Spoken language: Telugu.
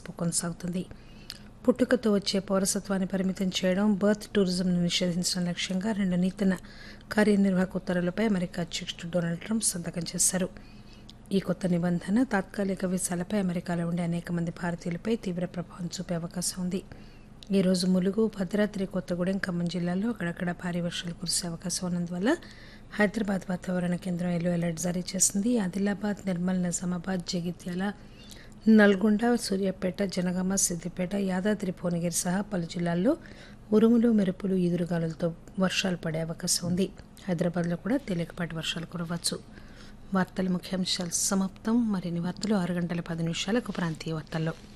పసుపు కొనసాగుతుంది పుట్టుకతో వచ్చే పౌరసత్వాన్ని పరిమితం చేయడం బర్త్ టూరిజంను నిషేధించడం లక్ష్యంగా రెండు నూతన కార్యనిర్వాహక ఉత్తర్వులపై అమెరికా అధ్యక్షుడు డొనాల్డ్ ట్రంప్ సంతకం చేశారు ఈ కొత్త నిబంధన తాత్కాలిక వీసాలపై అమెరికాలో ఉండే అనేక మంది భారతీయులపై తీవ్ర ప్రభావం చూపే అవకాశం ఉంది ఈ రోజు ములుగు భద్రాద్రి కొత్తగూడెం ఖమ్మం జిల్లాల్లో అక్కడక్కడ భారీ వర్షాలు కురిసే అవకాశం ఉన్నందువల్ల హైదరాబాద్ వాతావరణ కేంద్రం ఎల్లో అలర్ట్ జారీ చేసింది ఆదిలాబాద్ నిర్మల్ నిజామాబాద్ జగిత్యాల నల్గొండ సూర్యాపేట జనగామ సిద్దిపేట యాదాద్రి భువనగిరి సహా పలు జిల్లాల్లో ఉరుములు మెరుపులు ఈదురుగాలులతో వర్షాలు పడే అవకాశం ఉంది హైదరాబాద్లో కూడా తేలికపాటి వర్షాలు కురవచ్చు వార్తల ముఖ్యాంశాలు సమాప్తం మరిన్ని వార్తలు ఆరు గంటల పది నిమిషాలకు ప్రాంతీయ వార్తల్లో